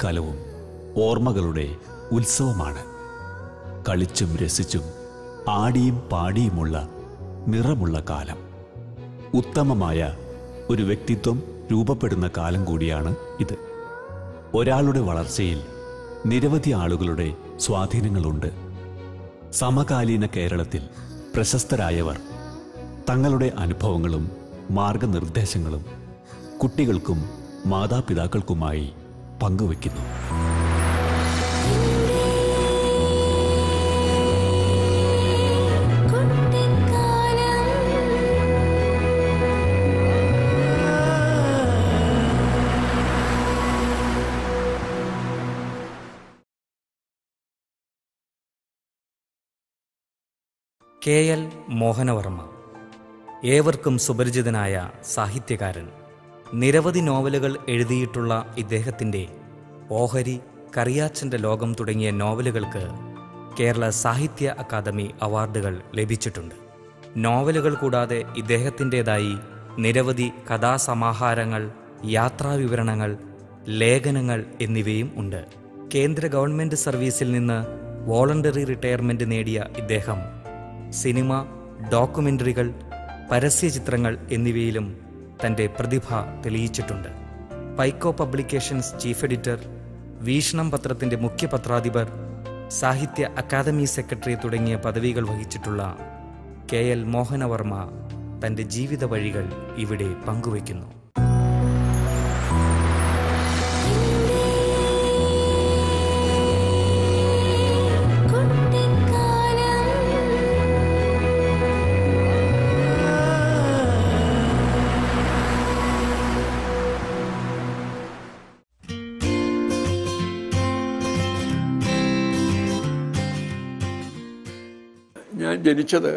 അവധിക്കാലവും ഓർമ്മകളുടെ ഉത്സവമാണ് കളിച്ചും രസിച്ചും ആടിയും പാടിയുമുള്ള നിറമുള്ള കാലം ഉത്തമമായ ഒരു വ്യക്തിത്വം രൂപപ്പെടുന്ന കാലം കൂടിയാണ് ഇത് ഒരാളുടെ വളർച്ചയിൽ നിരവധി ആളുകളുടെ സ്വാധീനങ്ങളുണ്ട് സമകാലീന കേരളത്തിൽ പ്രശസ്തരായവർ തങ്ങളുടെ അനുഭവങ്ങളും മാർഗനിർദ്ദേശങ്ങളും കുട്ടികൾക്കും മാതാപിതാക്കൾക്കുമായി പങ്കുവയ്ക്കുന്നു കെ എൽ മോഹനവർമ്മ ഏവർക്കും സുപരിചിതനായ സാഹിത്യകാരൻ നിരവധി നോവലുകൾ എഴുതിയിട്ടുള്ള ഇദ്ദേഹത്തിൻ്റെ ഓഹരി കറിയാച്ചൻ്റെ ലോകം തുടങ്ങിയ നോവലുകൾക്ക് കേരള സാഹിത്യ അക്കാദമി അവാർഡുകൾ ലഭിച്ചിട്ടുണ്ട് നോവലുകൾ കൂടാതെ ഇദ്ദേഹത്തിൻ്റെതായി നിരവധി കഥാസമാഹാരങ്ങൾ യാത്രാവിവരണങ്ങൾ ലേഖനങ്ങൾ എന്നിവയും ഉണ്ട് കേന്ദ്ര ഗവൺമെൻറ് സർവീസിൽ നിന്ന് വോളണ്ടറി റിട്ടയർമെൻറ്റ് നേടിയ ഇദ്ദേഹം സിനിമ ഡോക്യുമെൻ്ററികൾ പരസ്യചിത്രങ്ങൾ എന്നിവയിലും തൻ്റെ പ്രതിഭ തെളിയിച്ചിട്ടുണ്ട് പൈക്കോ പബ്ലിക്കേഷൻസ് ചീഫ് എഡിറ്റർ വീക്ഷണം പത്രത്തിൻ്റെ മുഖ്യ പത്രാധിപർ സാഹിത്യ അക്കാദമി സെക്രട്ടറി തുടങ്ങിയ പദവികൾ വഹിച്ചിട്ടുള്ള കെ എൽ മോഹനവർമ്മ തൻ്റെ ജീവിത വഴികൾ ഇവിടെ പങ്കുവയ്ക്കുന്നു ഞാൻ ജനിച്ചത്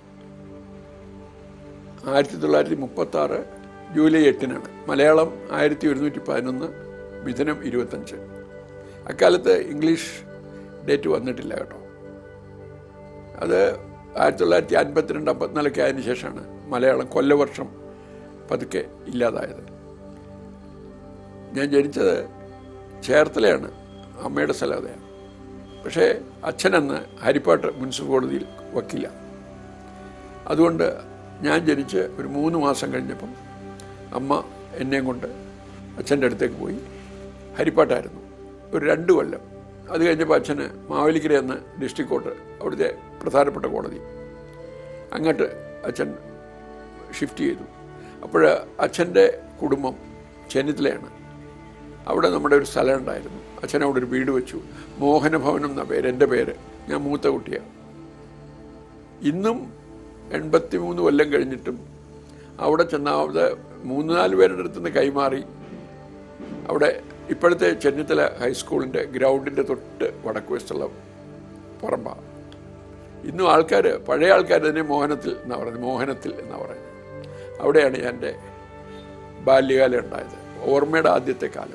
ആയിരത്തി തൊള്ളായിരത്തി മുപ്പത്തി ആറ് ജൂലൈ എട്ടിനാണ് മലയാളം ആയിരത്തി ഒരുന്നൂറ്റി പതിനൊന്ന് മിഥുനം ഇരുപത്തഞ്ച് അക്കാലത്ത് ഇംഗ്ലീഷ് ഡേറ്റ് വന്നിട്ടില്ല കേട്ടോ അത് ആയിരത്തി തൊള്ളായിരത്തി അൻപത്തിരണ്ട് അമ്പത്തിനാലൊക്കെ ആയതിനു ശേഷമാണ് മലയാളം കൊല്ലവർഷം പതുക്കെ ഇല്ലാതായത് ഞാൻ ജനിച്ചത് ചേർത്തലയാണ് അമ്മയുടെ സ്ഥലം അതെയാണ് പക്ഷേ അച്ഛനെന്ന് ഹരിപ്പാട്ട് മുനിസിപ്പൽ കോടതിയിൽ വക്കീല അതുകൊണ്ട് ഞാൻ ജനിച്ച് ഒരു മൂന്ന് മാസം കഴിഞ്ഞപ്പം അമ്മ എന്നെയും കൊണ്ട് അച്ഛൻ്റെ അടുത്തേക്ക് പോയി ഹരിപ്പാട്ടായിരുന്നു ഒരു രണ്ട് കൊല്ലം അത് കഴിഞ്ഞപ്പോൾ അച്ഛന് മാവേലിക്കര എന്ന ഡിസ്ട്രിക്ട് കോർട്ട് അവിടുത്തെ പ്രധാനപ്പെട്ട കോടതി അങ്ങോട്ട് അച്ഛൻ ഷിഫ്റ്റ് ചെയ്തു അപ്പോൾ അച്ഛൻ്റെ കുടുംബം ചെന്നിത്തലയാണ് അവിടെ നമ്മുടെ ഒരു സ്ഥലം ഉണ്ടായിരുന്നു അച്ഛൻ അവിടെ ഒരു വീട് വെച്ചു മോഹനഭവനം എന്ന പേര് എൻ്റെ പേര് ഞാൻ മൂത്ത കുട്ടിയാണ് ഇന്നും എൺപത്തി മൂന്ന് കൊല്ലം കഴിഞ്ഞിട്ടും അവിടെ ചെന്നാവത് മൂന്ന് നാല് പേരുടെ അടുത്ത് നിന്ന് കൈമാറി അവിടെ ഇപ്പോഴത്തെ ചെന്നിത്തല ഹൈസ്കൂളിൻ്റെ ഗ്രൗണ്ടിൻ്റെ തൊട്ട് വടക്ക് വശത്തുള്ള പറമ്പാണ് ഇന്നും ആൾക്കാർ പഴയ ആൾക്കാർ തന്നെ മോഹനത്തിൽ എന്നാ പറയുന്നത് മോഹനത്തിൽ എന്നാ പറയുന്നത് അവിടെയാണ് എൻ്റെ ബാല്യകാലം ഉണ്ടായത് ഓർമ്മയുടെ ആദ്യത്തെ കാലം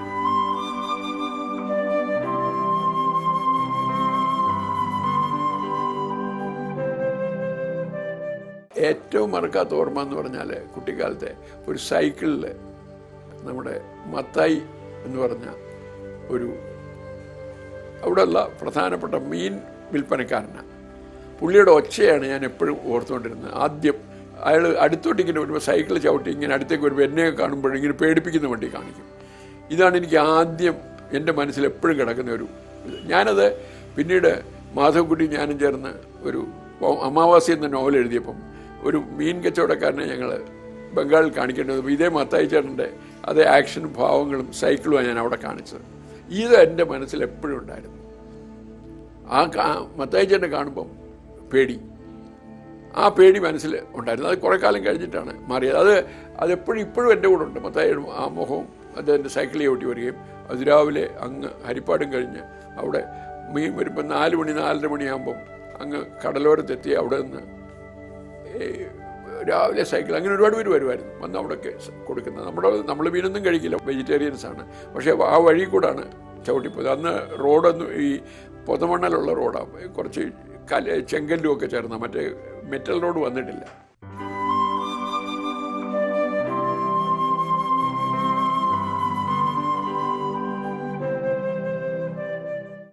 ഏറ്റവും മറക്കാത്ത ഓർമ്മ എന്ന് പറഞ്ഞാൽ കുട്ടിക്കാലത്തെ ഒരു സൈക്കിളിൽ നമ്മുടെ മത്തായി എന്ന് പറഞ്ഞ ഒരു അവിടെയുള്ള പ്രധാനപ്പെട്ട മീൻ വിൽപ്പനക്കാരനാണ് പുള്ളിയുടെ ഒച്ചയാണ് ഞാൻ എപ്പോഴും ഓർത്തുകൊണ്ടിരുന്നത് ആദ്യം അയാൾ അടുത്തോട്ട് ഇങ്ങനെ വരുമ്പോൾ സൈക്കിൾ ചവിട്ടി ഇങ്ങനെ അടുത്തേക്ക് വരുമ്പോൾ എന്നെ കാണുമ്പോൾ ഇങ്ങനെ പേടിപ്പിക്കുന്ന വണ്ടി കാണിക്കും ഇതാണ് എനിക്ക് ആദ്യം എൻ്റെ മനസ്സിൽ എപ്പോഴും കിടക്കുന്ന ഒരു ഇത് ഞാനത് പിന്നീട് മാധവക്കുട്ടി ഞാനും ചേർന്ന് ഒരു അമാവാസി എന്ന നോവൽ എഴുതിയപ്പം ഒരു മീൻ കച്ചവടക്കാരനെ ഞങ്ങൾ ബംഗാളിൽ കാണിക്കേണ്ടത് ഇതേ മത്തായി ചേട്ടൻ്റെ അതേ ആക്ഷനും ഭാവങ്ങളും സൈക്കിളുമാണ് ഞാൻ അവിടെ കാണിച്ചത് ഇത് എൻ്റെ മനസ്സിൽ എപ്പോഴും ഉണ്ടായിരുന്നു ആ കാ മത്തായി ചേട്ടനെ കാണുമ്പം പേടി ആ പേടി മനസ്സിൽ ഉണ്ടായിരുന്നു അത് കുറേ കാലം കഴിഞ്ഞിട്ടാണ് മാറിയത് അത് അതെപ്പോഴും ഇപ്പോഴും എൻ്റെ കൂടെ ഉണ്ട് മത്തായിയുടെ ആ മുഖവും അദ്ദേഹത്തിൻ്റെ സൈക്കിളിൽ ചവിട്ടി വരികയും അതിരാവിലെ അങ്ങ് ഹരിപ്പാടും കഴിഞ്ഞ് അവിടെ മീൻ വരുമ്പോൾ നാല് മണി നാലര മണിയാകുമ്പം അങ്ങ് കടലോരത്തെത്തി അവിടെ നിന്ന് ഈ രാവിലെ സൈക്കിൾ അങ്ങനെ ഒരുപാട് പേര് വരുമായിരുന്നു വന്ന് അവിടെയൊക്കെ കൊടുക്കുന്നത് നമ്മുടെ നമ്മൾ മീനൊന്നും കഴിക്കില്ല വെജിറ്റേറിയൻസ് ആണ് പക്ഷേ ആ വഴി കൂടാണ് ചവിട്ടിപ്പോയത് അന്ന് റോഡൊന്നും ഈ പൊതമണ്ണലുള്ള റോഡാണ് കുറച്ച് കല ചെങ്കല്ലും ഒക്കെ ചേർന്ന മറ്റേ മെറ്റൽ റോഡ് വന്നിട്ടില്ല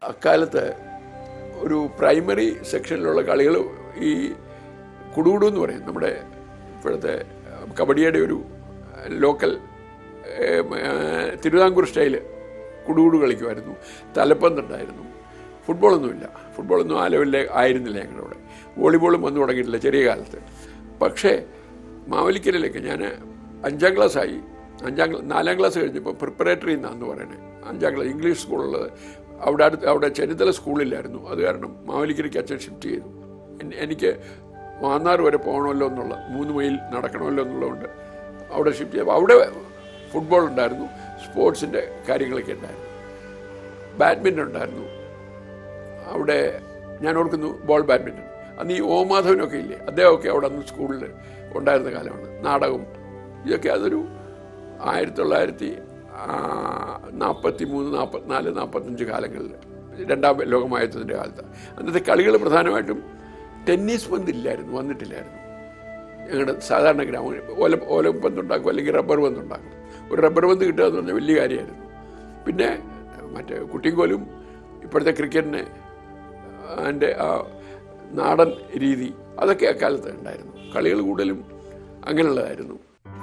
അക്കാലത്ത് ഒരു പ്രൈമറി സെക്ഷനിലുള്ള കളികൾ ഈ കുടുകുടു എന്ന് പറയും നമ്മുടെ ഇപ്പോഴത്തെ കബഡിയുടെ ഒരു ലോക്കൽ ഏം, ഏ, തിരുവിതാംകൂർ സ്റ്റൈല് കുടുകുടു കളിക്കുമായിരുന്നു തലപ്പന്തുണ്ടായിരുന്നു ഫുട്ബോളൊന്നുമില്ല ഫുട്ബോളൊന്നും ആ ലെവലിൽ ആയിരുന്നില്ല ഞങ്ങളുടെ അവിടെ വോളിബോളും വന്നു തുടങ്ങിയിട്ടില്ല ചെറിയ കാലത്ത് പക്ഷേ മാവലിക്കലിലേക്ക് ഞാൻ അഞ്ചാം ക്ലാസ്സായി അഞ്ചാം ക്ലാ നാലാം ക്ലാസ് കഴിഞ്ഞപ്പോൾ പ്രിപ്പറേറ്ററി എന്നാന്ന് പറയണേ അഞ്ചാം ക്ലാസ് ഇംഗ്ലീഷ് സ്കൂളുള്ളത് അവിടെ അടുത്ത് അവിടെ ചെന്നിത്തല സ്കൂളില്ലായിരുന്നു അത് കാരണം മാവലിക്കലേക്ക് അച്ഛൻ ഷിഫ്റ്റ് ചെയ്തു എൻ- എനിക്ക് മാന്നാർ വരെ പോകണമല്ലോ എന്നുള്ള മൂന്ന് മൈൽ നടക്കണമല്ലോ എന്നുള്ളതുകൊണ്ട് അവിടെ ഷിഫ്റ്റ് ചെയ്തു അവിടെ ഫുട്ബോൾ ഉണ്ടായിരുന്നു സ്പോർട്സിൻ്റെ കാര്യങ്ങളൊക്കെ ഉണ്ടായിരുന്നു ബാഡ്മിൻ്റൺ ഉണ്ടായിരുന്നു അവിടെ ഞാൻ ഓർക്കുന്നു ബോൾ ബാഡ്മിൻ്റൺ അന്ന് ഈ ഓ മാധവനൊക്കെ ഇല്ലേ അദ്ദേഹമൊക്കെ അവിടെ അന്ന് സ്കൂളിൽ ഉണ്ടായിരുന്ന കാലമാണ് നാടകം ഇതൊക്കെ അതൊരു ആയിരത്തി തൊള്ളായിരത്തി നാൽപ്പത്തി മൂന്ന് നാൽപ്പത്തിനാല് നാൽപ്പത്തഞ്ച് കാലങ്ങളിൽ രണ്ടാം ലോകമഹായുദ്ധത്തിൻ്റെ കാലത്ത് അന്നത്തെ കളികൾ പ്രധാനമായിട്ടും ടെന്നീസ് പന്തില്ലായിരുന്നു വന്നിട്ടില്ലായിരുന്നു ഞങ്ങളുടെ സാധാരണ ഗ്രാമങ്ങളിൽ ഓല ഓലപ്പന്ത് ഉണ്ടാക്കും അല്ലെങ്കിൽ റബ്ബർ പന്ത് ഉണ്ടാക്കും ഒരു റബ്ബർ പന്ത് കിട്ടുക എന്ന് പറഞ്ഞാൽ വലിയ കാര്യമായിരുന്നു പിന്നെ മറ്റേ കുട്ടിങ്കോലും ഇപ്പോഴത്തെ ക്രിക്കറ്റിന് അതിൻ്റെ ആ നാടൻ രീതി അതൊക്കെ അക്കാലത്ത് ഉണ്ടായിരുന്നു കളികൾ കൂടുതലും അങ്ങനെയുള്ളതായിരുന്നു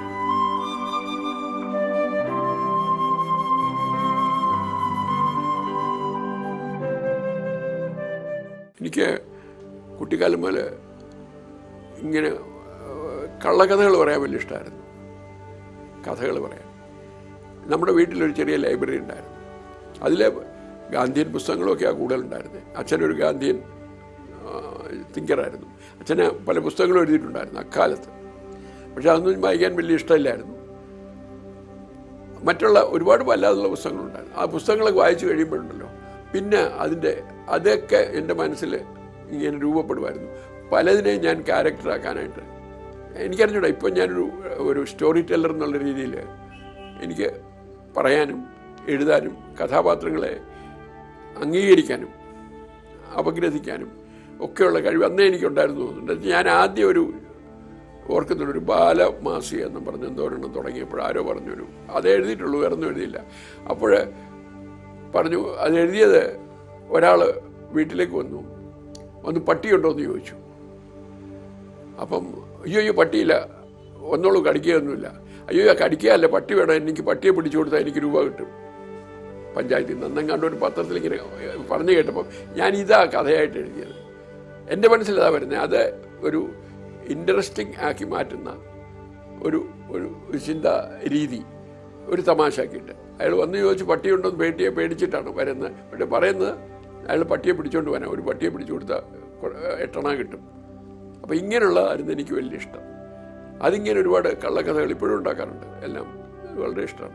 എനിക്ക് കുട്ടിക്കാലം മുതൽ ഇങ്ങനെ ഏഹ്, കള്ളക്കഥകൾ പറയാൻ വലിയ ഇഷ്ടമായിരുന്നു കഥകൾ പറയാൻ നമ്മുടെ വീട്ടിലൊരു ചെറിയ ലൈബ്രറി ഉണ്ടായിരുന്നു അതിലെ ഗാന്ധിയൻ പുസ്തകങ്ങളൊക്കെയാണ് കൂടുതലുണ്ടായിരുന്നത് അച്ഛനൊരു ഗാന്ധിയൻ തിങ്കറായിരുന്നു അച്ഛന് പല പുസ്തകങ്ങളും എഴുതിയിട്ടുണ്ടായിരുന്നു അക്കാലത്ത് പക്ഷെ അതൊന്നും വായിക്കാൻ വലിയ ഇഷ്ടമില്ലായിരുന്നു മറ്റുള്ള ഒരുപാട് അല്ലാതുള്ള പുസ്തകങ്ങളുണ്ടായിരുന്നു ആ പുസ്തകങ്ങളൊക്കെ വായിച്ചു കഴിയുമ്പോഴുണ്ടല്ലോ പിന്നെ അതിൻ്റെ അതൊക്കെ എൻ്റെ മനസ്സിൽ ഇങ്ങനെ രൂപപ്പെടുമായിരുന്നു പലതിനെയും ഞാൻ ക്യാരക്ടറാക്കാനായിട്ട് എനിക്കറിഞ്ഞൂടാ ഇപ്പം ഞാനൊരു ഒരു സ്റ്റോറി ടെല്ലർ എന്നുള്ള രീതിയിൽ എനിക്ക് പറയാനും എഴുതാനും കഥാപാത്രങ്ങളെ അംഗീകരിക്കാനും അപഗ്രഥിക്കാനും ഒക്കെയുള്ള കഴിവ് അന്നേ എനിക്കുണ്ടായിരുന്നു തോന്നുന്നുണ്ട് ഞാൻ ആദ്യം ഒരു ഓർക്കുന്നുണ്ട് ഒരു ബാലമാസിക എന്ന് പറഞ്ഞ് എന്തോരെണ്ണം തുടങ്ങിയപ്പോൾ ആരോ പറഞ്ഞൊരു അത് എഴുതിയിട്ടുള്ളൂ വേറെ ഒന്നും എഴുതിയില്ല അപ്പോൾ പറഞ്ഞു അത് എഴുതിയത് ഒരാൾ വീട്ടിലേക്ക് വന്നു വന്ന് പട്ടിയുണ്ടോ എന്ന് ചോദിച്ചു അപ്പം അയ്യോ അയ്യോ പട്ടിയില്ല ഒന്നോളൂ കടിക്കുകയൊന്നുമില്ല അയ്യോ ആ കടിക്കുകയല്ല പട്ടി വേണം എനിക്ക് പട്ടിയെ പിടിച്ചു കൊടുത്താൽ എനിക്ക് രൂപ കിട്ടും പഞ്ചായത്തിൽ നിന്ന് അന്നെങ്ങാണ്ട് ഒരു പത്രത്തിൽ ഇങ്ങനെ പറഞ്ഞു കേട്ടപ്പം ഞാൻ ഇതാ കഥയായിട്ട് എഴുതിയത് എൻ്റെ മനസ്സിൽ അതാ വരുന്നത് അത് ഒരു ഇൻട്രസ്റ്റിംഗ് ആക്കി മാറ്റുന്ന ഒരു ഒരു ഒരു ചിന്താ രീതി ഒരു തമാശാക്കിയിട്ട് അയാൾ വന്ന് ചോദിച്ച് പട്ടിയുണ്ടോ എന്ന് പേട്ടിയെ പേടിച്ചിട്ടാണ് വരുന്നത് പക്ഷെ പറയുന്നത് അയാൾ പട്ടിയെ പിടിച്ചുകൊണ്ട് വരാം ഒരു പട്ടിയെ പിടിച്ചു കൊടുത്താൽ കൊ- എട്ടെണ്ണ കിട്ടും അപ്പോൾ ഇങ്ങനെയുള്ളതായിരുന്നു എനിക്ക് വലിയ ഇഷ്ടം അതിങ്ങനെ ഒരുപാട് കള്ളക്കഥകൾ ഇപ്പോഴും ഉണ്ടാക്കാറുണ്ട് എല്ലാം വളരെ ഇഷ്ടമാണ്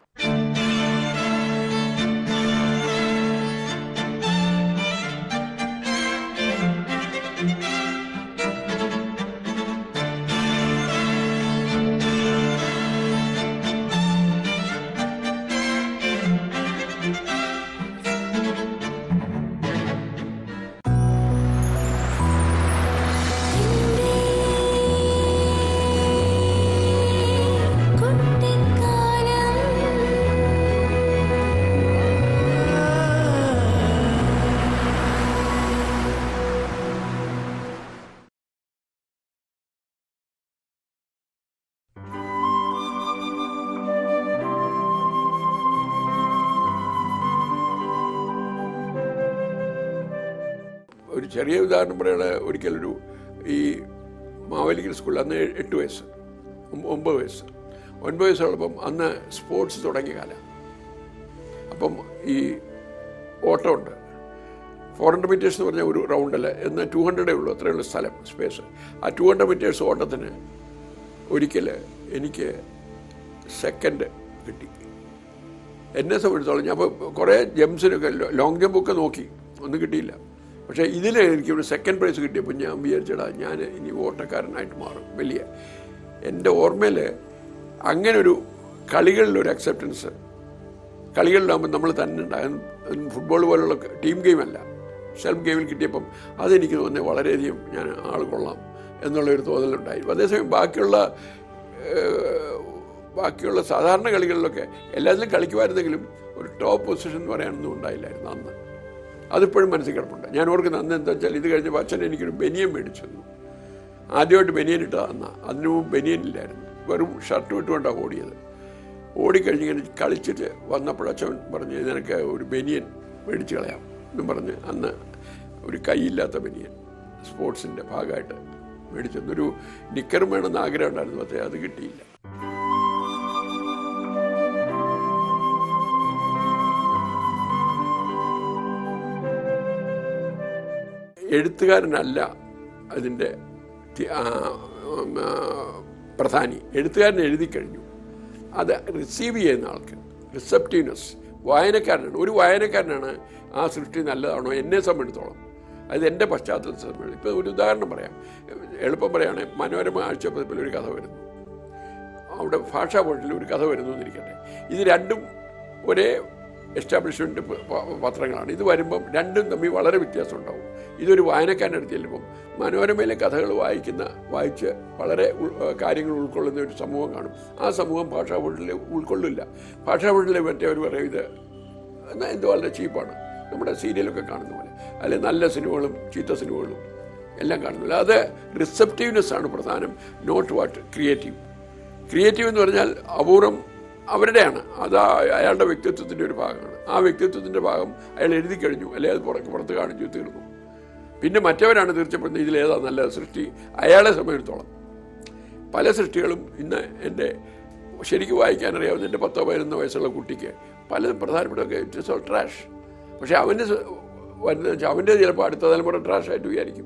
ഒരു ചെറിയ ഉദാഹരണം പറയുകയാണ് ഒരിക്കലൊരു ഈ മാവേലിക്കൽ സ്കൂളിൽ അന്ന് എട്ട് വയസ്സ് ഒമ്പ- ഒമ്പത് വയസ്സ് ഒൻപത് വയസ്സുള്ളപ്പം അന്ന് സ്പോർട്സ് തുടങ്ങിയ കാലം അപ്പം ഈ ഓട്ടമുണ്ട് ഫോർ ഹൺഡ്രഡ് മീറ്റേഴ്സ് എന്ന് പറഞ്ഞാൽ ഒരു റൗണ്ടല്ല എന്നാൽ ടു ഹൺഡ്രഡേ ഉള്ളൂ അത്രയുള്ള സ്ഥലം സ്പേസ് ആ ടു ഹൺഡ്രഡ് മീറ്റേഴ്സ് ഓട്ടത്തിന് ഒരിക്കൽ എനിക്ക് സെക്കൻഡ് കിട്ടി എന്നെ സംബന്ധിച്ചോളം ഞാൻ അപ്പോൾ കുറേ ജംപ്സിനൊക്കെ ലോങ് ജമ്പൊക്കെ നോക്കി ഒന്നും കിട്ടിയില്ല പക്ഷേ ഇതിൽ എനിക്ക് ഒരു സെക്കൻഡ് പ്രൈസ് കിട്ടിയപ്പോൾ ഞാൻ വിചാരിച്ചടാ ഞാൻ ഇനി ഓട്ടക്കാരനായിട്ട് മാറും വലിയ എൻ്റെ ഓർമ്മയിൽ അങ്ങനെ ഒരു കളികളിലൊരു അക്സെപ്റ്റൻസ് കളികളിലാകുമ്പോൾ നമ്മൾ തന്നെ ഉണ്ടാകും ഫുട്ബോൾ പോലുള്ള ടീം ഗെയിമല്ല സെൽഫ് ഗെയിമിൽ കിട്ടിയപ്പം അതെനിക്ക് തോന്നുന്നത് വളരെയധികം ഞാൻ ആൾ കൊള്ളാം എന്നുള്ളൊരു തോന്നലുണ്ടായി അതേസമയം ബാക്കിയുള്ള ഏഹ്, ബാക്കിയുള്ള സാധാരണ കളികളിലൊക്കെ എല്ലാത്തിലും കളിക്കുമായിരുന്നെങ്കിലും ഒരു ടോപ്പ് പൊസിഷൻ എന്ന് പറയാനൊന്നും ഉണ്ടായില്ലായിരുന്നു അന്ന് അതിപ്പോഴും മനസ്സിൽ കിടപ്പുണ്ട് ഞാൻ ഓർക്കുന്ന അന്ന് എന്താ വെച്ചാൽ ഇത് കഴിഞ്ഞപ്പോൾ അച്ഛൻ എനിക്കൊരു ബനിയൻ മേടിച്ചു തന്നു ആദ്യമായിട്ട് ബനിയൻ ഇട്ടതാ അന്നാ അതിനു മുമ്പ് ബനിയൻ ഇല്ലായിരുന്നു വെറും ഷർട്ട് ഇട്ടുകൊണ്ടാണ് ഓടിയത് ഓടിക്കഴിഞ്ഞ് ഇങ്ങനെ കളിച്ചിട്ട് വന്നപ്പോൾ അച്ഛൻ പറഞ്ഞു നിനക്ക് ഒരു ബനിയൻ മേടിച്ച് കളയാം എന്നും പറഞ്ഞ് അന്ന് ഒരു കൈയില്ലാത്ത ബനിയൻ സ്പോർട്സിൻ്റെ ഭാഗമായിട്ട് മേടിച്ചു തന്നു. ഒരു നിക്കറും വേണമെന്ന് ആഗ്രഹം ഉണ്ടായിരുന്നു പക്ഷേ അത് കിട്ടിയില്ല എഴുത്തുകാരനല്ല അതിൻ്റെ തി- ആ, ഉം, ആ, പ്രധാനി എഴുത്തുകാരൻ എഴുതി കഴിഞ്ഞു അത് റിസീവ് ചെയ്യുന്ന ആൾക്ക് റിസപ്റ്റീവ്നെസ് വായനക്കാരനാണ് ഒരു വായനക്കാരനാണ് ആ സൃഷ്ടി നല്ലതാണോ എന്നെ സംബന്ധിച്ചോളം അത് എൻ്റെ പശ്ചാത്തലത്തെ സംബന്ധിച്ച് ഇപ്പോൾ ഒരു ഉദാഹരണം പറയാം എളുപ്പം പറയുകയാണെങ്കിൽ മനോരമ ആഴ്ചപ്പതിപ്പിൽ ഒരു കഥ വരുന്നു അവിടെ ഭാഷാ പോയിട്ടിൽ ഒരു കഥ വരുന്നു എന്നിരിക്കട്ടെ ഇത് രണ്ടും ഒരേ എസ്റ്റാബ്ലിഷ്മെൻ്റ് പത്രങ്ങളാണ് ഇത് വരുമ്പം രണ്ടും തമ്മിൽ വളരെ വ്യത്യാസം ഉണ്ടാവും ഇതൊരു വായനക്കാരൻ്റെ അടുത്ത് ചെല്ലുമ്പം മനോരമയിലെ കഥകൾ വായിക്കുന്ന വായിച്ച് വളരെ ഉൾ- കാര്യങ്ങൾ ഉൾക്കൊള്ളുന്ന ഒരു സമൂഹം കാണും ആ സമൂഹം ഭാഷാ പോയിട്ടിൽ ഉൾക്കൊള്ളില്ല ഭാഷാ പോയിട്ടിൽ മറ്റേവർ പറയും ഇത് എന്നാൽ എന്ത് വളരെ ചീപ്പാണ് നമ്മുടെ സീരിയലൊക്കെ കാണുന്ന പോലെ അല്ലെ നല്ല സിനിമകളും ചീത്ത സിനിമകളും എല്ലാം കാണുന്നില്ല അത് റിസപ്റ്റീവ്നെസ് ആണ് പ്രധാനം നോട്ട് വാട്ട് ക്രിയേറ്റീവ് ക്രിയേറ്റീവ് എന്ന് പറഞ്ഞാൽ അപൂർവം അവരുടെയാണ് അത് ആ- അയാളുടെ വ്യക്തിത്വത്തിൻ്റെ ഒരു ഭാഗമാണ് ആ വ്യക്തിത്വത്തിൻ്റെ ഭാഗം അയാൾ എഴുതി കഴിഞ്ഞു അല്ലെങ്കിൽ അത് പുറത്ത് പുറത്ത് കാണിച്ചു തീർന്നു പിന്നെ മറ്റവരാണ് തീർച്ചപ്പെടുന്നത് ഇതിലേതാ നല്ല സൃഷ്ടി അയാളെ സംബന്ധിച്ചിടത്തോളം പല സൃഷ്ടികളും ഇന്ന് എൻ്റെ ശരിക്കും വായിക്കാൻ അറിയാവുന്ന എൻ്റെ പത്തോ പതിനൊന്നോ വയസ്സുള്ള കുട്ടിക്ക് പല പ്രധാനപ്പെട്ട ഇറ്റ് ഇസ് ഓൾ ട്രാഷ് പക്ഷേ അവൻ്റെ സ- വരുന്നത് വെച്ചാൽ അവൻ്റെ ചിലപ്പോൾ അടുത്ത തലമുറ ട്രാഷായിട്ട് വിചാരിക്കും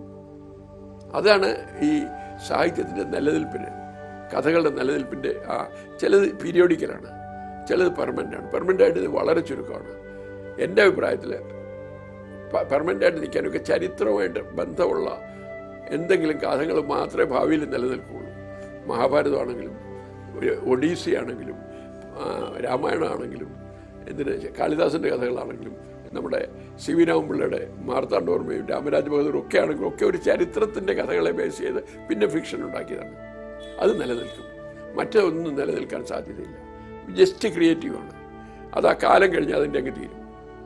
അതാണ് ഈ സാഹിത്യത്തിൻ്റെ നിലനിൽപ്പിന് കഥകളുടെ നിലനിൽപ്പിൻ്റെ ആ ചിലത് പീരിയോഡിക്കലാണ് ചിലത് പെർമനൻ്റാണ് പെർമനൻ്റായിട്ട് ഇത് വളരെ ചുരുക്കമാണ് എൻ്റെ അഭിപ്രായത്തിൽ പെർമനൻ്റായിട്ട് നിൽക്കാനൊക്കെ ചരിത്രവുമായിട്ട് ബന്ധമുള്ള എന്തെങ്കിലും കഥകൾ മാത്രമേ ഭാവിയിൽ നിലനിൽക്കുകയുള്ളൂ മഹാഭാരതമാണെങ്കിലും ഒരു ഒഡീസി ആണെങ്കിലും ആ, രാമായണമാണെങ്കിലും എന്തിന് കാളിദാസൻ്റെ കഥകളാണെങ്കിലും നമ്മുടെ സി വി രാമപിള്ളയുടെ മാർത്താണ്ഡോർമ്മയും രാമരാജ ബഹദൂറും ഒക്കെ ആണെങ്കിലും ഒക്കെ ഒരു ചരിത്രത്തിൻ്റെ കഥകളെ ബേസ് ചെയ്ത് പിന്നെ ഫിക്ഷൻ ഉണ്ടാക്കിയതാണ് അത് നിലനിൽക്കും മറ്റൊന്നും നിലനിൽക്കാൻ സാധ്യതയില്ല ജസ്റ്റ് ക്രിയേറ്റീവാണ് അത് ആ കാലം കഴിഞ്ഞ് അതിൻ്റെ അങ്ങ് തീരും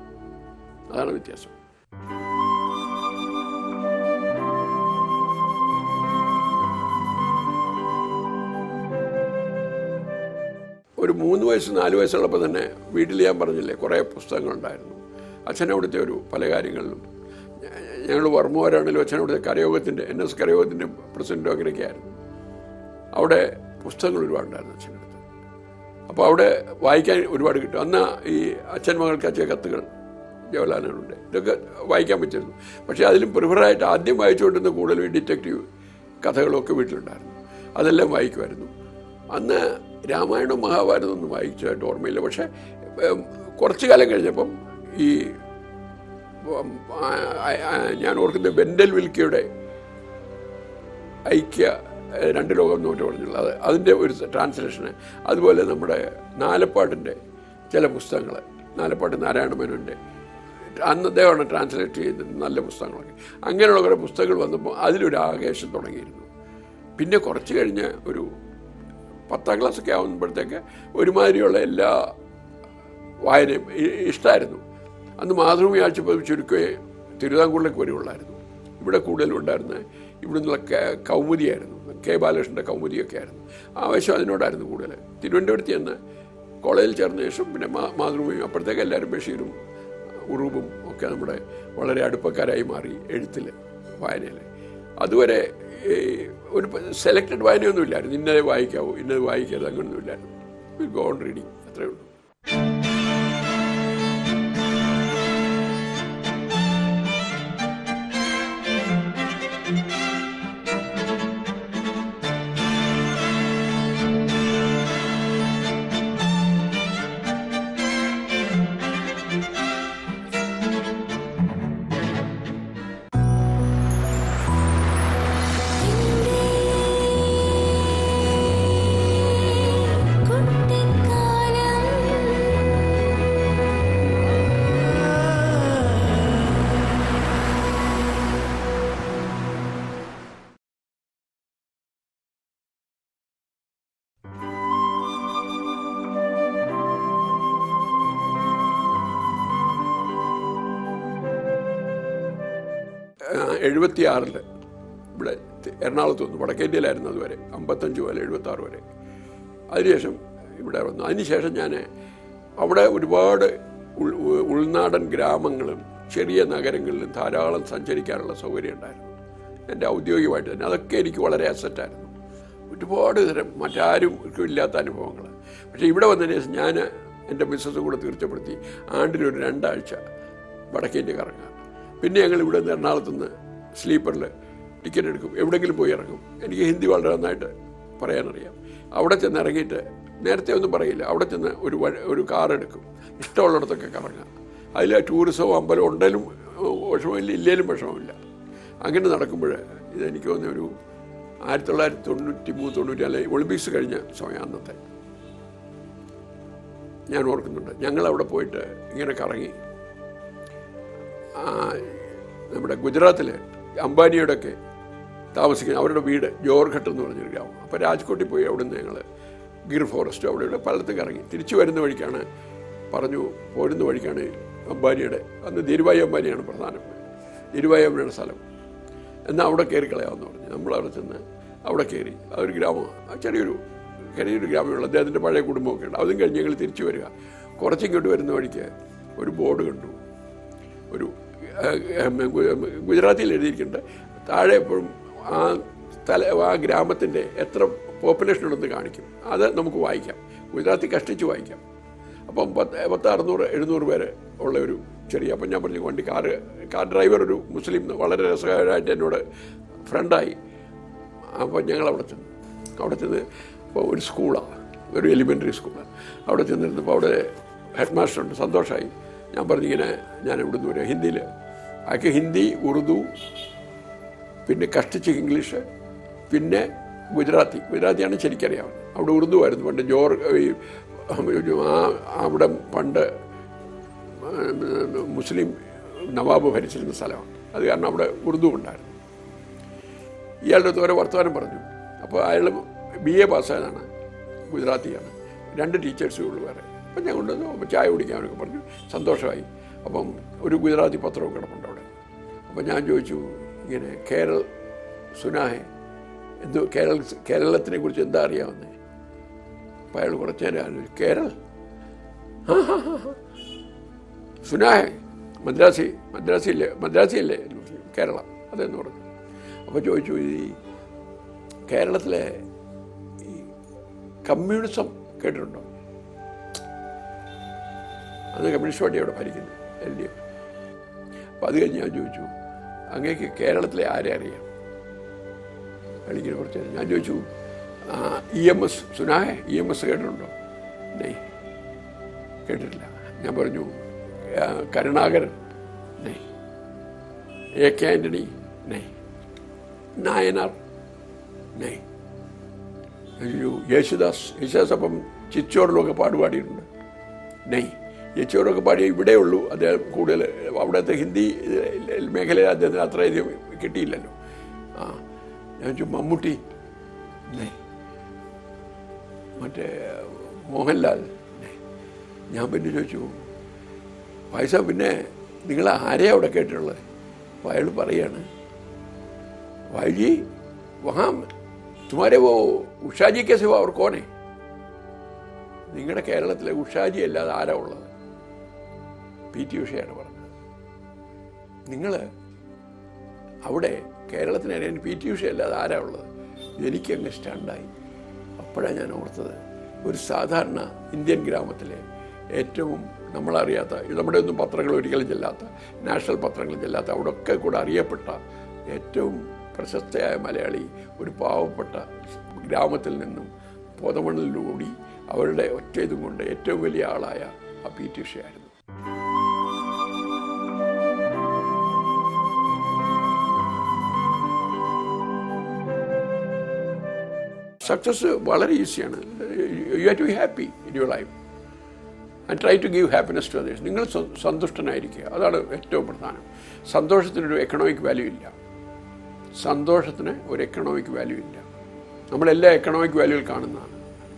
അതാണ് വ്യത്യാസം ഒരു മൂന്ന് വയസ്സ് നാല് വയസ്സുള്ളപ്പോൾ തന്നെ വീട്ടിൽ ഞാൻ പറഞ്ഞില്ലേ കുറേ പുസ്തകങ്ങളുണ്ടായിരുന്നു അച്ഛനവിടുത്തെ ഒരു പല കാര്യങ്ങളിലും ഞങ്ങൾ വർമ്മവരാണെങ്കിലും അച്ഛനവിടുത്തെ കരയോഗത്തിൻ്റെ എൻ എസ് കരയോഗത്തിൻ്റെ പ്രസിഡൻറ്റും അങ്ങനെയൊക്കെ ആയിരുന്നു അവിടെ പുസ്തകങ്ങൾ ഒരുപാടുണ്ടായിരുന്നു അച്ഛനടുത്ത് അപ്പോൾ അവിടെ വായിക്കാൻ ഒരുപാട് കിട്ടും അന്ന് ഈ അച്ഛൻ മകൾക്ക് അച്ഛൻ കത്തുകൾ ജവഹർലാലുണ്ട് ഇതൊക്കെ വായിക്കാൻ പറ്റിയിരുന്നു പക്ഷേ അതിലും പ്രിഫറായിട്ട് ആദ്യം വായിച്ചുകൊണ്ടിരുന്ന കൂടുതലും ഈ ഡിറ്റക്റ്റീവ് കഥകളൊക്കെ വീട്ടിലുണ്ടായിരുന്നു അതെല്ലാം വായിക്കുമായിരുന്നു അന്ന് രാമായണവും മഹാഭാരതവും ഒന്നും വായിച്ചതായിട്ട് ഓർമ്മയില്ല പക്ഷേ ഉം, കുറച്ചു കാലം കഴിഞ്ഞപ്പം ഈ ഉം, ആ, ആ, ഞാൻ ഓർക്കുന്ന ബെൻഡൽ വിൽക്കയുടെ ഐക്യ ഏഹ്, രണ്ട് ലോകം നോട്ട് പറഞ്ഞുള്ളത് അതിൻ്റെ ഒരു ട്രാൻസ്ലേഷന് അതുപോലെ നമ്മുടെ നാലപ്പാട്ടിൻ്റെ ചില പുസ്തകങ്ങൾ നാലപ്പാട്ട് നാരായണ മേനോൻ്റെ അന്ന് അദ്ദേഹമാണ് ട്രാൻസ്ലേറ്റ് ചെയ്തത് നല്ല പുസ്തകങ്ങളൊക്കെ അങ്ങനെയുള്ള കുറേ പുസ്തകങ്ങൾ വന്നപ്പോൾ അതിലൊരു ആവേശം തുടങ്ങിയിരുന്നു പിന്നെ കുറച്ച് കഴിഞ്ഞ് ഒരു പത്താം ക്ലാസ്സൊക്കെ ആകുമ്പോഴത്തേക്ക് ഒരുമാതിരിയുള്ള എല്ലാ വായനയും ഇ- ഇഷ്ടമായിരുന്നു അന്ന് മാതൃഭൂമി ആഴ്ചപ്പതിവ് ചുരുക്കമേ തിരുവിതാംകൂറിലേക്ക് വരികയുള്ളായിരുന്നു ഇവിടെ കൂടുതലും ഉണ്ടായിരുന്നത് ഇവിടെ നിന്നുള്ള കെ- കൗമുദിയായിരുന്നു കെ ബാലകൃഷ്ണൻ്റെ കൗമുദിയൊക്കെ ആയിരുന്നു ആവശ്യം അതിനോടായിരുന്നു കൂടുതൽ തിരുവനന്തപുരത്ത് ചെന്ന് കോളേജിൽ ചേർന്ന ശേഷം പിന്നെ മാ- മാതൃഭൂമിയും അപ്പോഴത്തേക്ക് എല്ലാവരും ബഷീറും ഉറൂബും ഒക്കെ നമ്മുടെ വളരെ അടുപ്പക്കാരായി മാറി എഴുത്തിൽ വായനയിൽ അതുവരെ ഈ ഒരു സെലക്റ്റഡ് വായനയൊന്നും ഇല്ലായിരുന്നു ഇന്നത് വായിക്കാവൂ ഇന്നത് വായിക്കരുത് അങ്ങനെയൊന്നും ഇല്ലായിരുന്നു ഗോ ഓൺ റീഡിങ് അത്രേ ഉള്ളൂ കുട്ടിക്കാലം എഴുപത്തി ആറിൽ ഇവിടെ എറണാകുളത്ത് വന്നു വടക്കേന്ത്യയിലായിരുന്നു അതുവരെ അമ്പത്തഞ്ച് മുതൽ എഴുപത്തി ആറ് വരെ അതിനുശേഷം ഇവിടെ വന്നു അതിനുശേഷം ഞാൻ അവിടെ ഒരുപാട് ഉൾ- ഉ- ഉൾനാടൻ ഗ്രാമങ്ങളും ചെറിയ നഗരങ്ങളിലും ധാരാളം സഞ്ചരിക്കാനുള്ള സൗകര്യം ഉണ്ടായിരുന്നു എൻ്റെ ഔദ്യോഗികമായിട്ട് തന്നെ അതൊക്കെ എനിക്ക് വളരെ അസറ്റായിരുന്നു ഒരുപാട് തരം മറ്റാരും ഇല്ലാത്ത അനുഭവങ്ങൾ പക്ഷേ ഇവിടെ വന്നതിന് ശേഷം ഞാൻ എൻ്റെ ബിസിനസ്സും കൂടെ തീർച്ചപ്പെടുത്തി ആണ്ടിലൊരു രണ്ടാഴ്ച വടക്കേന്ത്യ കറങ്ങുക പിന്നെ ഞങ്ങൾ ഇവിടെ നിന്ന് എറണാകുളത്ത് നിന്ന് സ്ലീപ്പറിൽ ടിക്കറ്റ് എടുക്കും എവിടെയെങ്കിലും പോയി ഇറങ്ങും എനിക്ക് ഹിന്ദി വളരെ നന്നായിട്ട് പറയാനറിയാം അവിടെ ചെന്ന് ഇറങ്ങിയിട്ട് നേരത്തെ ഒന്നും പറയില്ല അവിടെ ചെന്ന് ഒരു വഴി- ഒരു കാർ എടുക്കും ഇഷ്ടമുള്ളിടത്തൊക്കെ കറങ്ങുക അതിൽ ടൂറിസവും അമ്പലവും ഉണ്ടെങ്കിലും വിഷമമില്ല ഇല്ലേലും വിഷമമില്ല അങ്ങനെ നടക്കുമ്പോൾ ഇതെനിക്ക് തോന്നിയ ഒരു ആയിരത്തി തൊള്ളായിരത്തി തൊണ്ണൂറ്റി മൂന്ന് തൊണ്ണൂറ്റി നാല് ഒളിമ്പിക്സ് കഴിഞ്ഞ സമയം അന്നത്തെ ഞാൻ ഓർക്കുന്നുണ്ട് ഞങ്ങൾ അവിടെ പോയിട്ട് ഇങ്ങനെ കറങ്ങി ആ, നമ്മുടെ ഗുജറാത്തിൽ അംബാനിയുടെയൊക്കെ താമസിക്കുന്ന അവരുടെ വീട് ജോർഘട്ട് എന്ന് പറഞ്ഞൊരു ഗ്രാമം അപ്പോൾ രാജ്കോട്ടിൽ പോയി അവിടെ നിന്ന് ഞങ്ങൾ ഗിർ ഫോറസ്റ്റ് അവിടെ ഇവിടെ പലയിടത്തും കറങ്ങി തിരിച്ചു വരുന്ന വഴിക്കാണ് പറഞ്ഞു പോരുന്ന വഴിക്കാണ് അംബാനിയുടെ അന്ന് ധീരുഭായി അംബാനിയാണ് പ്രധാനം ധീരുഭായി അംബാനിയുടെ സ്ഥലം എന്നാൽ അവിടെ കയറി കളയാമെന്ന് പറഞ്ഞു നമ്മൾ അവിടെ ചെന്ന് അവിടെ കയറി അതൊരു ഗ്രാമം ആ ചെറിയൊരു ചെറിയൊരു ഗ്രാമമുള്ള അദ്ദേഹത്തിൻ്റെ പഴയ കുടുംബമൊക്കെ ഉണ്ട് അതും കഴിഞ്ഞ് ഞങ്ങൾ തിരിച്ചു വരിക കുറച്ചിങ്ങോട്ട് വരുന്ന വഴിക്ക് ഒരു ബോർഡ് കണ്ടു ഒരു ഏഹ്, ഗു- ഗുജറാത്തിയിൽ എഴുതിയിട്ടുണ്ട് താഴെ എപ്പോഴും ആ സ്ഥല ആ ഗ്രാമത്തിൻ്റെ എത്ര പോപ്പുലേഷൻ ഉണ്ടെന്ന് കാണിക്കും അത് നമുക്ക് വായിക്കാം ഗുജറാത്തി കഷ്ടിച്ച് വായിക്കാം അപ്പം പത്ത് പത്ത് അറുന്നൂറ് എഴുന്നൂറ് പേര് ഉള്ള ഒരു ചെറിയ അപ്പം ഞാൻ പറഞ്ഞു വണ്ടി കാറ് കാർ ഡ്രൈവർ ഒരു മുസ്ലിം വളരെ രസകരമായിട്ട് എന്നോട് ഫ്രണ്ടായി അപ്പോൾ ഞങ്ങൾ അവിടെ ചെന്നു അവിടെ ചെന്ന് ഇപ്പോൾ ഒരു സ്കൂളാണ് ഒരു എലിമെൻ്ററി സ്കൂളാണ് അവിടെ ചെന്നിരുന്നപ്പോൾ അവിടെ ഹെഡ് മാസ്റ്റർ ഉണ്ട് സന്തോഷമായി ഞാൻ പറഞ്ഞു ഇങ്ങനെ ഞാൻ ഇവിടുന്ന് വരിക ഹിന്ദിയിൽ അയാൾക്ക് ഹിന്ദി ഉറുദു പിന്നെ കഷ്ടിച്ച് ഇംഗ്ലീഷ് പിന്നെ ഗുജറാത്തി ഗുജറാത്തിയാണ് ശരിക്കറിയാവുന്നത് അവിടെ ഉറുദു ആയിരുന്നു പണ്ട് ജോർ ഈ ആ അവിടെ പണ്ട് മുസ്ലിം നവാബ് ഭരിച്ചിരുന്ന സ്ഥലമാണ് അത് കാരണം അവിടെ ഉറുദു ഉണ്ടായിരുന്നു ഇയാളുടെ അടുത്ത് ഓരോ വർത്തമാനം പറഞ്ഞു അപ്പോൾ അയാൾ ബി എ പാസ്സായതാണ് ഗുജറാത്തിയാണ് രണ്ട് ടീച്ചേഴ്സേ ഉള്ളൂ വേറെ അപ്പം ഞാൻ കൊണ്ടുവന്നു അപ്പോൾ ചായ കുടിക്കാനൊക്കെ പറഞ്ഞു സന്തോഷമായി അപ്പം ഒരു ഗുജറാത്തി പത്രവും കിടപ്പുണ്ട് അവിടെ അപ്പം ഞാൻ ചോദിച്ചു ഇങ്ങനെ കേരൾ സുനാഹെ എന്തോ കേരള കേരളത്തിനെ കുറിച്ച് എന്താ അറിയാവുന്നത് അപ്പം അയാൾ കുറച്ച് നേരം ആലോചിച്ചു കേരൾ ആ, ഹാ, ഹാ, ഹാ. സുനാഹെ മദ്രാസി മദ്രാസി അല്ലേ മദ്രാസി അല്ലേ എന്ന് പറഞ്ഞു. കേരളം അതെന്ന് പറഞ്ഞു അപ്പോൾ ചോദിച്ചു ഈ കേരളത്തിലെ ഈ കമ്മ്യൂണിസം കേട്ടിട്ടുണ്ടോ അന്ന് കമ്മ്യൂണിസ്റ്റ് പാർട്ടി അവിടെ ഭരിക്കുന്നു എൽ ഡി എഫ് അപ്പോൾ അത് കഴിഞ്ഞ് ഞാൻ ചോദിച്ചു അങ്ങേക്ക് കേരളത്തിലെ ആരെ അറിയാം എനിക്ക് കുറച്ച് നേരം. ഞാൻ ചോദിച്ചു ഇ എം എസ് സുനാഹെ ഇ എം എസ് കേട്ടിട്ടുണ്ടോ നെയ് കേട്ടിട്ടില്ല ഞാൻ പറഞ്ഞു ആ, കരുണാകരൻ നെയ് എ കെ ആൻ്റണി നെയ് നായനാർ നെയ് അയ്യോ യേശുദാസ് യേശുദാസ് അപ്പം ചിച്ചോറിലൊക്കെ പാടുപാടിയിട്ടുണ്ട് നെയ് യേച്ചോറൊക്കെ പാടിയ ഇവിടെ ഉള്ളൂ അദ്ദേഹം കൂടുതൽ അവിടുത്തെ ഹിന്ദി മേഖലയിൽ അദ്ദേഹത്തിന് അത്രയധികം കിട്ടിയില്ലല്ലോ ആ ഞാൻ ചോദിച്ചു മമ്മൂട്ടി നെയ് മറ്റേ മോഹൻലാൽ നെയ് ഞാൻ പിന്നെ ചോദിച്ചു പൈസ പിന്നെ നിങ്ങൾ ആരെയാ അവിടെ കേട്ടിട്ടുള്ളത് അപ്പോൾ അയാൾ പറയാണ് भाई जी वहाँ तुम्हारे वो ഉഷാ ജി കെ സിവ അവർ കോനെ നിങ്ങളുടെ കേരളത്തിലെ ഉഷാജി അല്ലാതെ ആരാ ഉള്ളത് പി ടി ഉഷയാണ് പറഞ്ഞത് നിങ്ങൾ അവിടെ കേരളത്തിനറിയാൻ പി ടി ഉഷ അല്ലാതെ ആരാ ഉള്ളത് എനിക്കങ്ങ് സ്റ്റണ്ടായി അപ്പോഴാണ് ഞാൻ ഓർത്തത് ഒരു സാധാരണ ഇന്ത്യൻ ഗ്രാമത്തിലെ ഏറ്റവും നമ്മളറിയാത്ത നമ്മുടെ ഒന്നും പത്രങ്ങൾ ഒരിക്കലും ചെല്ലാത്ത നാഷണൽ പത്രങ്ങൾ ചെല്ലാത്ത അവിടെയൊക്കെ കൂടെ അറിയപ്പെട്ട ഏറ്റവും പ്രശസ്തയായ മലയാളി ഒരു പാവപ്പെട്ട ഗ്രാമത്തിൽ നിന്നും പൊതമണ്ണിലൂടി അവരുടെ ഒറ്റ ഇതും കൊണ്ട് ഏറ്റവും വലിയ ആളായ ആ പി ടി ഉഷയായിരുന്നു സക്സസ് വളരെ ഈസിയാണ് you have to be happy in your life and try to give happiness to others നിങ്ങൾ സ- സന്തുഷ്ടനായിരിക്കുക അതാണ് ഏറ്റവും പ്രധാനം സന്തോഷത്തിനൊരു എക്കണോമിക് വാല്യൂ ഇല്ല സന്തോഷത്തിന് ഒരു എക്കണോമിക് വാല്യൂ ഇല്ല നമ്മളെല്ലാ എക്കണോമിക് വാല്യൂവിൽ കാണുന്നതാണ്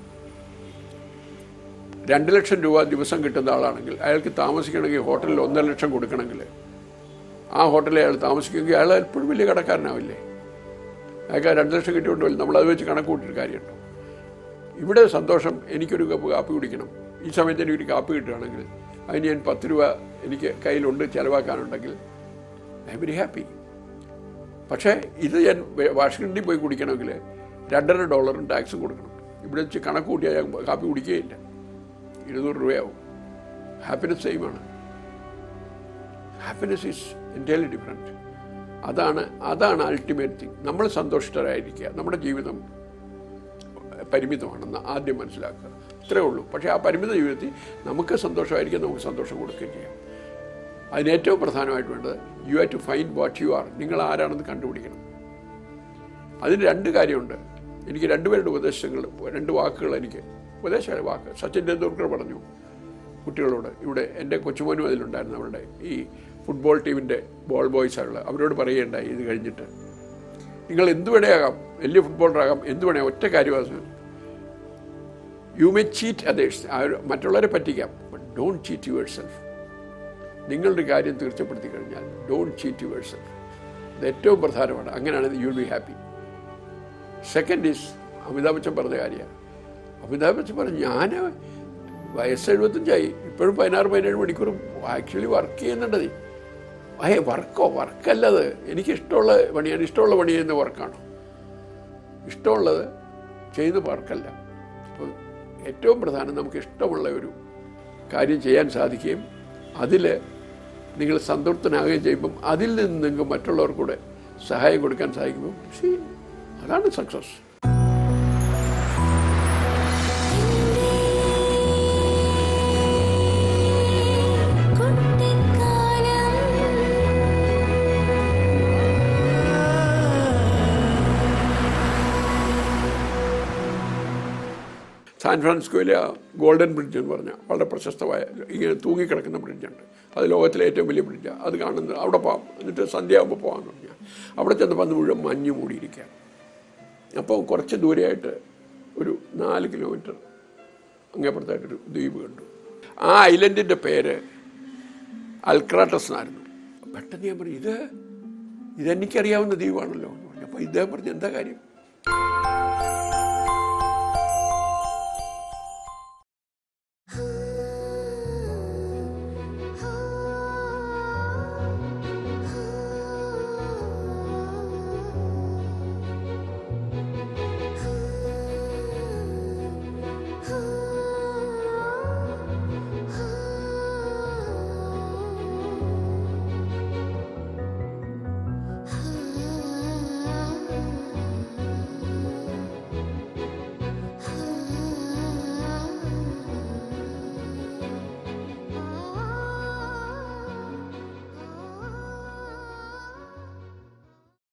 രണ്ട് ലക്ഷം രൂപ ദിവസം കിട്ടുന്ന ആളാണെങ്കിൽ അയാൾക്ക് താമസിക്കണമെങ്കിൽ ഹോട്ടലിൽ ഒന്നര ലക്ഷം കൊടുക്കണമെങ്കിൽ ആ ഹോട്ടലിൽ അയാൾ താമസിക്കുമെങ്കിൽ അയാൾ എപ്പോഴും വലിയ കടക്കാരനാവില്ലേ അയാൾക്ക് ആ രണ്ട് ലക്ഷം കിട്ടിയോണ്ട് വരും നമ്മളത് വെച്ച് കണക്ക് കൂട്ടിയിട്ട് കാര്യമുണ്ടോ ഇവിടെ സന്തോഷം എനിക്കൊരു കപ്പ് കാപ്പി കുടിക്കണം ഈ സമയത്ത് എനിക്കൊരു കാപ്പി കിട്ടുകയാണെങ്കിൽ അതിന് ഞാൻ പത്ത് രൂപ എനിക്ക് കയ്യിലുണ്ട് ചിലവാക്കാനുണ്ടെങ്കിൽ ഐ വെരി ഹാപ്പി പക്ഷേ ഇത് ഞാൻ വേ- വാഷിംഗ്ടണിൽ പോയി കുടിക്കണമെങ്കിൽ രണ്ടര ഡോളറും ടാക്സും കൊടുക്കണം ഇവിടെ വെച്ച് കണക്ക് കൂട്ടിയാൽ ഞാൻ കാപ്പി കുടിക്കുകയില്ല ഇരുന്നൂറ് രൂപയാവും ഹാപ്പിനെസ് സെയിമാണ് ഹാപ്പിനെസ് ഈസ് എൻറ്റയർലി ഡിഫറെൻറ്റ് അതാണ് അതാണ് അൾട്ടിമേറ്റ് തിങ് നമ്മൾ സന്തോഷിതരായിരിക്കുക നമ്മുടെ ജീവിതം പരിമിതമാണെന്ന് ആദ്യം മനസ്സിലാക്കുക ഇത്രയേ ഉള്ളൂ പക്ഷേ ആ പരിമിത ജീവിതത്തിൽ നമുക്ക് സന്തോഷമായിരിക്കും നമുക്ക് സന്തോഷം കൊടുക്കുകയും ചെയ്യാം അതിന് ഏറ്റവും പ്രധാനമായിട്ട് വേണ്ടത് you have to find what you are നിങ്ങൾ ആരാണെന്ന് കണ്ടുപിടിക്കണം അതിന് രണ്ട് കാര്യമുണ്ട് എനിക്ക് രണ്ടുപേരുടെ ഉപദേശങ്ങൾ രണ്ട് വാക്കുകൾ എനിക്ക് ഉപദേശ വാക്ക് സച്ചിൻ ടെണ്ടുൽക്കർ പറഞ്ഞു കുട്ടികളോട് ഇവിടെ എൻ്റെ കൊച്ചുമോനും അതിലുണ്ടായിരുന്നു അവരുടെ ഈ ഫുട്ബോൾ ടീമിൻ്റെ ബോൾ ബോയ്സ് ആയുള്ള അവരോട് പറയുകയുണ്ടായി ഇത് കഴിഞ്ഞിട്ട് നിങ്ങൾ എന്ത് വേണേയാകാം വലിയ ഫുട്ബോളറാകാം എന്ത് വേണേ ഒറ്റ കാര്യമാണ് യു മേ ചീറ്റ് അതേഴ്സ് മറ്റുള്ളവരെ പറ്റിക്കാം but don't cheat yourself നിങ്ങളുടെ കാര്യം തീർച്ചപ്പെടുത്തി കഴിഞ്ഞാൽ ഡോണ്ട് ചീറ്റ് യുവർ സെൽഫ് ഇത് ഏറ്റവും പ്രധാനമാണ് അങ്ങനെയാണ് you will be happy second is Amitabh Bachchan പറഞ്ഞ കാര്യമാണ് അമിതാഭ് ബച്ചൻ പറഞ്ഞു ഞാൻ വയസ്സ് എഴുപത്തഞ്ചായി ഇപ്പോഴും പതിനാറ് പതിനേഴ് മണിക്കൂറും ആക്ച്വലി വർക്ക് ചെയ്യുന്നുണ്ട് നീ ഏ വർക്കോ വർക്കല്ലത് എനിക്ക് ഇഷ്ടമുള്ള പണിയാണ് ഇഷ്ടമുള്ള പണി ചെയ്യുന്ന വർക്കാണ് ഇഷ്ടമുള്ളത് ചെയ്യുന്ന വർക്കല്ല അപ്പോൾ ഏറ്റവും പ്രധാനം നമുക്ക് ഇഷ്ടമുള്ള ഒരു കാര്യം ചെയ്യാൻ സാധിക്കുകയും അതിൽ നിങ്ങൾ സംതൃപ്തനാകുകയും ചെയ്യുമ്പം അതിൽ നിന്ന് നിങ്ങൾക്ക് മറ്റുള്ളവർക്കൂടെ സഹായം കൊടുക്കാൻ സാധിക്കുമ്പോൾ see, അതാണ് സക്സസ് സാൻ ഫ്രാൻസിസ്കോയിലെ ആ ഗോൾഡൻ ബ്രിഡ്ജ് എന്ന് പറഞ്ഞാൽ വളരെ പ്രശസ്തമായ ഇങ്ങനെ തൂങ്ങിക്കിടക്കുന്ന ബ്രിഡ്ജുണ്ട് അത് ലോകത്തിലെ ഏറ്റവും വലിയ ബ്രിഡ്ജാണ് അത് കാണുന്നത് അവിടെ പോകാം എന്നിട്ട് സന്ധ്യയാകുമ്പോൾ പോകാമെന്ന് പറഞ്ഞാൽ അവിടെ ചെന്നപ്പോൾ അന്ന് മുഴുവൻ മഞ്ഞ് മൂടിയിരിക്കുകയാണ് അപ്പോൾ കുറച്ച് ദൂരെയായിട്ട് ഒരു നാല് കിലോമീറ്റർ അങ്ങേപ്പുറത്തായിട്ടൊരു ദ്വീപ് കണ്ടു ആ ഐലൻഡിൻ്റെ പേര് അൽക്രാട്ടസ് എന്നായിരുന്നു പെട്ടെന്ന് ഞാൻ പറഞ്ഞു ഇത് ഇതെനിക്കറിയാവുന്ന ദ്വീപാണല്ലോ എന്ന് പറഞ്ഞു അപ്പോൾ ഇദ്ദേഹം പറഞ്ഞു എന്താ കാര്യം